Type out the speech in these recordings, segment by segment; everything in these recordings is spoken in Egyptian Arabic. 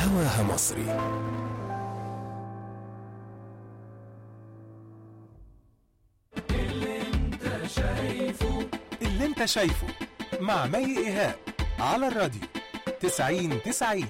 هواها مصري اللي انت شايفه مع مي ايهاب على الراديو 90 90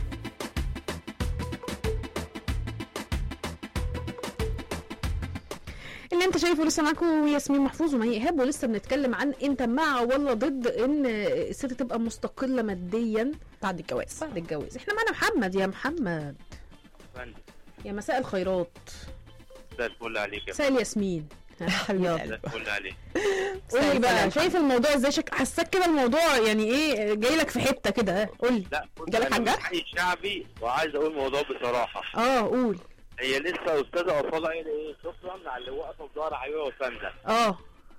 اللي انت شايفه لسه معاكم ياسمين محفوظ ومي ايهاب ولسه بنتكلم عن انت مع ولا ضد ان الست تبقى مستقله ماديا بعد الجواز بعد الجواز احنا معانا محمد يا محمد فندم يا مساء الخيرات مساء الفل عليك يا مساء الياسمين حبيبي يلا. مساء الفل عليك قولي بقى سلام. شايف الموضوع ازاي شك... حساك كده الموضوع يعني ايه جاي لك في حته كده قولي لا بص، جالك أنا حاجة؟ من حي شعبي وعايز اقول موضوع بصراحه اه قول هي لسه استاذه اصاله قايله ايه شكرا على اللي واقفه في ظهر حبيبها وسانده اه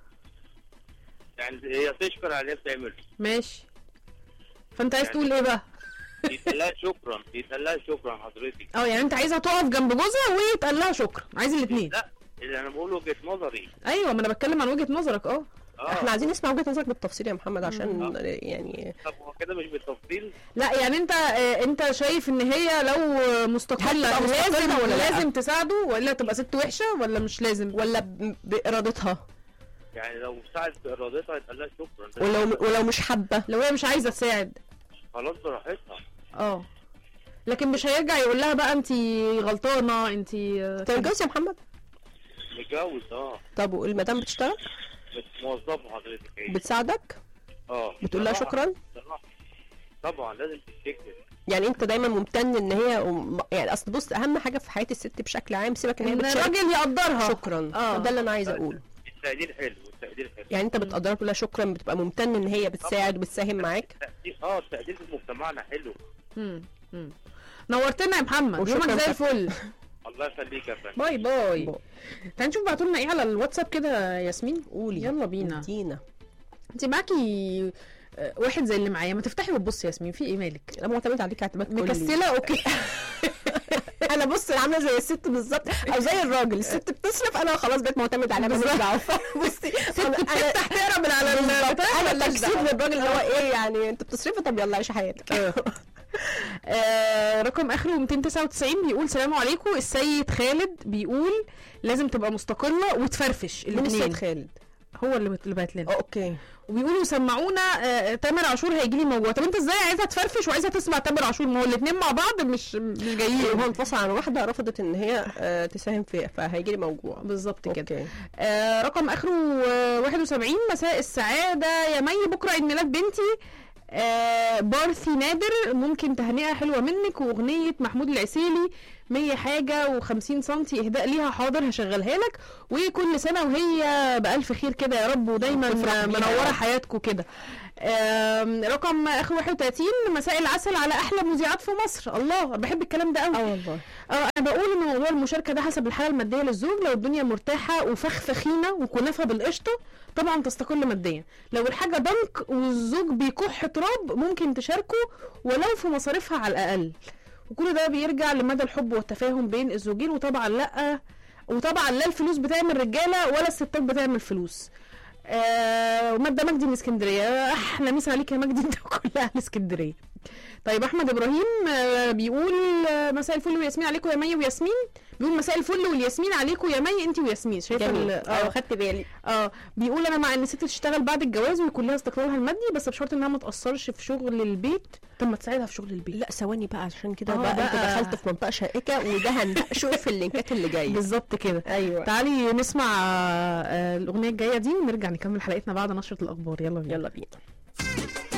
يعني هي تشكر على اللي هي بتعمله ماشي فانت عايز يعني- تقول ايه بقى يتقال لها شكرا يتقال لها شكرا حضرتك اه يعني انت عايزها تقف جنب جوزها ويتقال لها شكرا عايز الاثنين لا اللي انا بقول وجهه نظري ايوه ما انا بتكلم عن وجهه نظرك اه اه احنا عايزين نسمع وجهه نظرك بالتفصيل يا محمد عشان يعني طب هو كده مش بالتفصيل لا يعني انت اه انت شايف ان هي لو مستقله هتبقى مستقلة لازم ولا لا؟ لازم تساعده ولا تبقى ست وحشه ولا مش لازم ولا ب- بارادتها يعني لو ساعدت بارادتها يتقال لها شكرا ولو ولو مش حابه لو هي مش عايزه تساعد خلاص براحتها اه لكن مش هيرجع يقول لها بقى انت غلطانه انت انت متجوز يا محمد متجوز اه طب والمدام بتشتغل بس موظفه حضرتك ايه بتساعدك اه بتقول لها بصراحة- شكرا بصراحة. طبعا لازم تفتكر يعني انت دايما ممتن ان هي وم- يعني اصل بص اهم حاجه في حياه الست بشكل عام سيبك ان هي ان بتشارك الراجل يقدرها شكرا اه. ده اللي انا عايزه اقوله التقدير حلو التقدير حلو يعني انت بتقدرها تقول لها شكرا بتبقى ممتن ان هي بتساعد وبتساهم معاك التقدير اه التقدير في مجتمعنا حلو مم. مم. نورتنا يا محمد وشكراً يومك زي فندم. الفل الله يخليك يا فندم باي باي باي. تعالي نشوف بعتوا لنا ايه على الواتساب كده يا ياسمين قولي يلا بينا ادينا انت معاكي آه، واحد زي اللي معايا ما تفتحي وتبصي يا ياسمين في ايه مالك انا معتمد عليك اعتماد كلي مكسله اوكي انا بص عامله زي الست بالظبط او زي الراجل الست بتصرف انا خلاص بقيت معتمد عليها ماليش دعوه بصي انا بتفتح تقرا من على البتاع انا ملهاش تكسير دعوة. للراجل اللي هو ايه يعني انت بتصرفي طب يلا عيشي حياتك آه رقم اخره 299 بيقول سلام عليكم السيد خالد بيقول لازم تبقى مستقله وتفرفش مين السيد الاثنين خالد هو اللي اللي بعت لنا اه اوكي وبيقولوا سمعونا آه تامر عاشور هيجي لي موجوع طب انت ازاي عايزها تفرفش وعايزها تسمع تامر عاشور ما هو الاثنين مع بعض مش مش هو جايين انفصل عن واحده رفضت ان هي آه، تساهم فيها فهيجي لي موجوع بالظبط كده اوكي آه رقم اخره آه 71 مساء السعاده يا مي بكره عيد ميلاد بنتي آه بارثي نادر ممكن تهنئه حلوه منك واغنيه محمود العسيلي 100 حاجه و50 سنتي اهداء ليها حاضر هشغلها لك وكل سنه وهي بالف خير كده يا رب ودايما تفرح بيها يا منوره رب. حياتكم كده آم، رقم اخر 31 مساء العسل على احلى مذيعات في مصر الله أنا بحب الكلام ده قوي اه والله اه انا بقول ان موضوع المشاركه ده حسب الحاله الماديه للزوج لو الدنيا مرتاحه وفخفخينه وكنافه بالقشطه طبعا تستقل ماديا لو الحاجه ضنك والزوج بيكح تراب ممكن تشاركوا ولو في مصاريفها على الاقل وكل ده بيرجع لمدى الحب والتفاهم بين الزوجين وطبعا لا وطبعا لا الفلوس بتعمل رجاله ولا الستات بتعمل فلوس آه ومادة مجدي من اسكندريه احلى مسا عليك يا مجدي انت كل اهل اسكندريه طيب احمد ابراهيم آه، بيقول آه، مساء الفل وياسمين عليكم يا مي وياسمين بيقول مساء الفل والياسمين عليكم يا مي انت وياسمين شايفه جميل ال- اه اه خدت بالي اه بيقول انا مع ان الست تشتغل بعد الجواز ويكون لها استقلالها المادي بس بشرط انها ما تاثرش في شغل البيت طب ما تساعدها في شغل البيت لا ثواني بقى عشان كده اه بقى, انت بقى. دخلت في منطقه شائكه وده هنناقشه في اللينكات اللي جايه بالظبط كده ايوه تعالي نسمع آه، الاغنيه الجايه دي ونرجع نكمل حلقتنا بعد نشره الاخبار يلا بينا يلا بينا